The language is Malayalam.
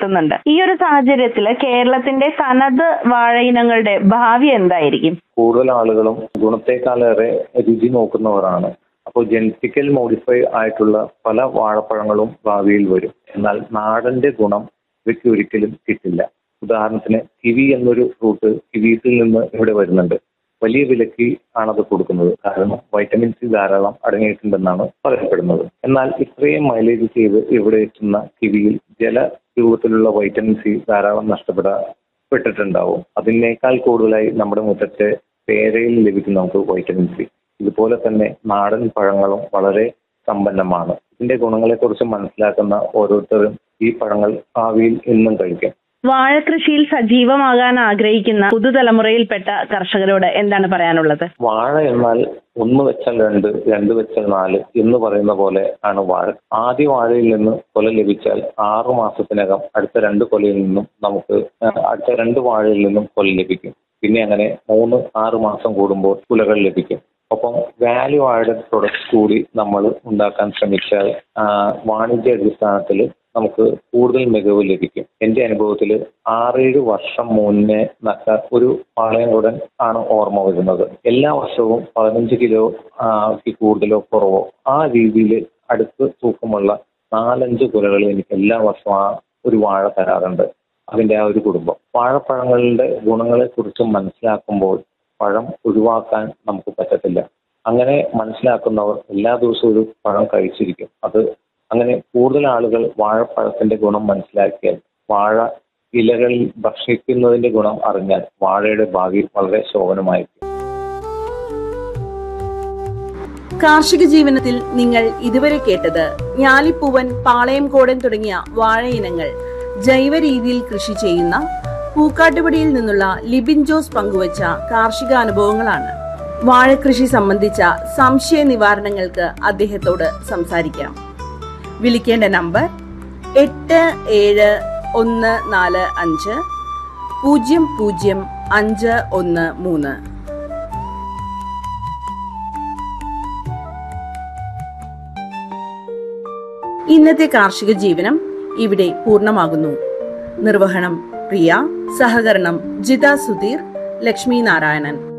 ഉയർത്തുന്നുണ്ട് ഈ ഒരു സാഹചര്യത്തിൽ കേരളത്തിന്റെ തനത് വാഴ ഇനങ്ങളുടെ ഭാവി എന്തായിരിക്കും കൂടുതൽ ആളുകളും ഗുണത്തെക്കാളേറെ രുചി നോക്കുന്നവരാണ് അപ്പോൾ ജനറ്റിക്കൽ മോഡിഫൈ ആയിട്ടുള്ള പല വാഴപ്പഴങ്ങളും ഭാവിയിൽ വരും എന്നാൽ നാടന്റെ ഗുണം ഇവയ്ക്ക് ഒരിക്കലും കിട്ടില്ല ഉദാഹരണത്തിന് കിവി എന്നൊരു ഫ്രൂട്ട് കിവീസിൽ നിന്ന് ഇവിടെ വരുന്നുണ്ട് വലിയ വിലക്ക് ആണത് കൊടുക്കുന്നത് കാരണം വൈറ്റമിൻ സി ധാരാളം അടങ്ങിയിട്ടുണ്ടെന്നാണ് പറയപ്പെടുന്നത് എന്നാൽ ഇത്രയും മൈലേജ് ചെയ്ത് ഇവിടെ എത്തുന്ന കിവിയിൽ ജല രൂപത്തിലുള്ള വൈറ്റമിൻ സി ധാരാളം നഷ്ടപ്പെടപ്പെട്ടിട്ടുണ്ടാവും അതിനേക്കാൾ കൂടുതലായി നമ്മുടെ മുറ്റത്തെ പേരയിൽ ലഭിക്കും നമുക്ക് വൈറ്റമിൻ സി ഇതുപോലെ തന്നെ നാടൻ പഴങ്ങളും വളരെ സമ്പന്നമാണ് ഇതിന്റെ ഗുണങ്ങളെക്കുറിച്ച് മനസ്സിലാക്കുന്ന ഓരോരുത്തരും ഈ പഴങ്ങൾ ഭാവിയിൽ എന്നും കഴിക്കും വാഴകൃഷിയിൽ സജീവമാകാൻ ആഗ്രഹിക്കുന്ന പുതുതലമുറയിൽപ്പെട്ട കർഷകരോട് എന്താണ് പറയാനുള്ളത് വാഴ എന്നാൽ ഒന്ന് വെച്ചാൽ രണ്ട് രണ്ട് വെച്ചാൽ നാല് എന്ന് പറയുന്ന പോലെ ആണ് വാഴ ആദ്യ വാഴയിൽ നിന്ന് കൊല ലഭിച്ചാൽ ആറു മാസത്തിനകം അടുത്ത രണ്ട് കൊലയിൽ നിന്നും നമുക്ക് ആ, അടുത്ത രണ്ട് വാഴയിൽ നിന്നും കൊല ലഭിക്കും പിന്നെ അങ്ങനെ മൂന്ന് ആറ് മാസം കൂടുമ്പോൾ കുലകൾ ലഭിക്കും ഒപ്പം വാല്യൂ ആഡഡ് പ്രൊഡക്ട്സ് കൂടി നമ്മൾ ഉണ്ടാക്കാൻ ശ്രമിച്ചാൽ ആ, വാണിജ്യ അടിസ്ഥാനത്തിൽ നമുക്ക് കൂടുതൽ മികവ് ലഭിക്കും എന്റെ അനുഭവത്തിൽ ആറേഴ് വർഷം മുന്നേ നട്ട ഒരു പാളയംകുടൻ ആണ് ഓർമ്മ വരുന്നത് എല്ലാ വർഷവും പതിനഞ്ച് കിലോ ആ, ക്ക് കൂടുതലോ കുറവോ ആ രീതിയിൽ അടുത്ത് തൂക്കമുള്ള നാലഞ്ച് കുലകൾ എനിക്ക് എല്ലാ വർഷവും ആ ഒരു വാഴ തരാറുണ്ട് അതിന്റെ ആ ഒരു കുടുംബം വാഴപ്പഴങ്ങളുടെ ഗുണങ്ങളെ കുറിച്ച് മനസ്സിലാക്കുമ്പോൾ പഴം ഒഴിവാക്കാൻ നമുക്ക് പറ്റത്തില്ല അങ്ങനെ മനസ്സിലാക്കുന്നവർ എല്ലാ ദിവസവും ഒരു പഴം കഴിച്ചിരിക്കും അത് അങ്ങനെ കൂടുതൽ ആളുകൾ വാഴപ്പഴത്തിന്റെ ഗുണം മനസ്സിലാക്കിയാൽ വാഴ ഇലകളിൽ ഭക്ഷിക്കുന്നതിന്റെ ഗുണം അറിഞ്ഞാൽ വാഴയുടെ ഭാവി വളരെ ശോഭനമായിരിക്കും കാർഷിക ജീവനത്തിൽ നിങ്ങൾ ഇതുവരെ കേട്ടത് ഞാലിപ്പൂവൻ പാളയംകോടൻ തുടങ്ങിയ വാഴ ഇനങ്ങൾ ജൈവ രീതിയിൽ കൃഷി ചെയ്യുന്ന പൂക്കാട്ടുപടിയിൽ നിന്നുള്ള ലിബിൻ ജോസ് പങ്കുവച്ച കാർഷിക അനുഭവങ്ങളാണ് വാഴകൃഷി സംബന്ധിച്ച സംശയ നിവാരണങ്ങൾക്ക് അദ്ദേഹത്തോട് സംസാരിക്കാം വിളിക്കേണ്ട നമ്പർ എട്ട് ഏഴ് ഒന്ന് നാല് അഞ്ച് പൂജ്യം പൂജ്യം അഞ്ച് ഒന്ന് മൂന്ന് ഇന്നത്തെ കാർഷിക ജീവനം ഇവിടെ പൂർണ്ണമാകുന്നു നിർവഹണം പ്രിയ സഹകരണം ജിത സുധീർ ലക്ഷ്മി നാരായണൻ